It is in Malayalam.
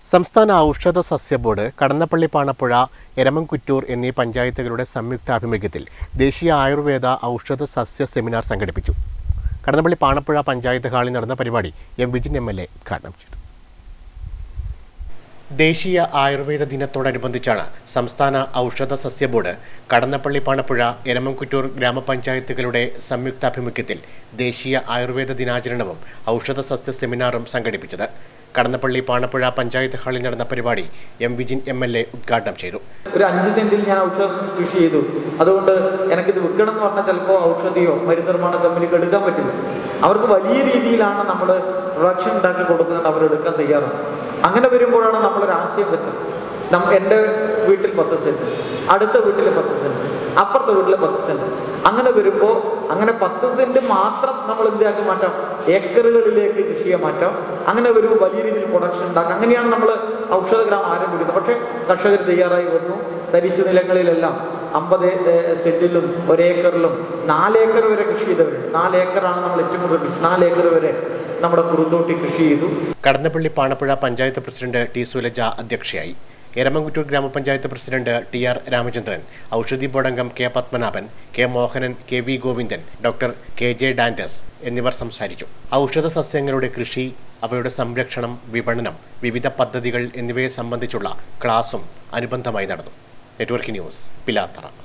സംസ്ഥാന ഔഷധ സസ്യ ബോർഡ് കടന്നപ്പള്ളി പാണപ്പുഴ എരമംകുറ്റൂർ എന്നീ പഞ്ചായത്തുകളുടെ സംയുക്താഭിമുഖ്യത്തിൽ ദേശീയ ആയുർവേദ ഔഷധ സസ്യ സെമിനാർ സംഘടിപ്പിച്ചു കടന്നപ്പള്ളി പാണപ്പുഴ പഞ്ചായത്ത് ഹാളിൽ നടന്ന പരിപാടി M Vijin M L A ഉദ്ഘാടനം ചെയ്തു ദേശീയ ആയുർവേദ ദിനത്തോടനുബന്ധിച്ചാണ് സംസ്ഥാന ഔഷധ സസ്യ ബോർഡ് കടന്നപ്പള്ളി പാണപ്പുഴ എരമംകുറ്റൂർ ഗ്രാമപഞ്ചായത്തുകളുടെ സംയുക്താഭിമുഖ്യത്തിൽ ദേശീയ ആയുർവേദ ദിനാചരണവും ഔഷധ സസ്യ സെമിനാറും സംഘടിപ്പിച്ചത് കടന്നപ്പള്ളി പാണപ്പുഴ പഞ്ചായത്ത് ഹാളിൽ നടന്ന പരിപാടി M Vijin M L A ഉദ്ഘാടനം ചെയ്തു ഒരു അഞ്ച് സെന്റിൽ ഞാൻ ഔഷധ കൃഷി ചെയ്തു അതുകൊണ്ട് എനിക്കിത് വിൽക്കണം എന്ന് പറഞ്ഞാൽ ചിലപ്പോൾ ഔഷധിയോ മരുന്ന് നിർമ്മാണ കമ്പനിക്ക് എടുക്കാൻ പറ്റില്ല അവർക്ക് വലിയ രീതിയിലാണ് നമ്മൾ പ്രൊഡക്ഷൻ ഉണ്ടാക്കി കൊടുക്കുന്നത് അവരെടുക്കാൻ തയ്യാറാണ് അങ്ങനെ വരുമ്പോഴാണ് നമ്മളൊരു ആശയം വെച്ചത് നമുക്ക് എൻ്റെ വീട്ടിൽ പത്ത് സെന്റ് അടുത്ത വീട്ടിൽ പത്ത് സെന്റ് അപ്പുറത്തെ വീട്ടിൽ പത്ത് സെന്റ് അങ്ങനെ വരുമ്പോൾ അങ്ങനെ പത്ത് സെന്റ് മാത്രം നമ്മൾ എന്താക്കി മാറ്റാം ഏക്കറുകളിലേക്ക് കൃഷിയെ മാറ്റാം അങ്ങനെ വരുമ്പോൾ വലിയ രീതിയിൽ പ്രൊഡക്ഷൻ ഉണ്ടാക്കാം അങ്ങനെയാണ് നമ്മൾ ഔഷധ ഗ്രാമം ആരംഭിക്കുന്നത് പക്ഷേ കർഷകർ തയ്യാറായി വന്നു തരിശു നിലങ്ങളിലെല്ലാം അമ്പത് സെന്റിലും ഒരേക്കറിലും നാലേക്കർ വരെ കൃഷി ചെയ്തവരുണ്ട് നാലേക്കറാണ് നമ്മൾ ഏറ്റവും കൂടുതൽ കൃഷി നാലേക്കർ വരെ നമ്മുടെ കുറുന്തോട്ടി കൃഷി ചെയ്തു കടന്നപ്പള്ളി പാണപ്പുഴ പഞ്ചായത്ത് പ്രസിഡന്റ് ടി സുലജ അധ്യക്ഷയായി എരമംകുറ്റൂർ ഗ്രാമപഞ്ചായത്ത് president T R Ramachandran Oushadhi board അംഗം K Padmanabhan K Mohanan K V Govindan doctor K J Dandas എന്നിവർ സംസാരിച്ചു ഔഷധ സസ്യങ്ങളുടെ കൃഷി അവയുടെ സംരക്ഷണം വിപണനം വിവിധ പദ്ധതികൾ എന്നിവയെ സംബന്ധിച്ചുള്ള ക്ലാസും അനുബന്ധമായി നടന്നു നെറ്റ്വർക്ക് ന്യൂസ് പിലാത്തറ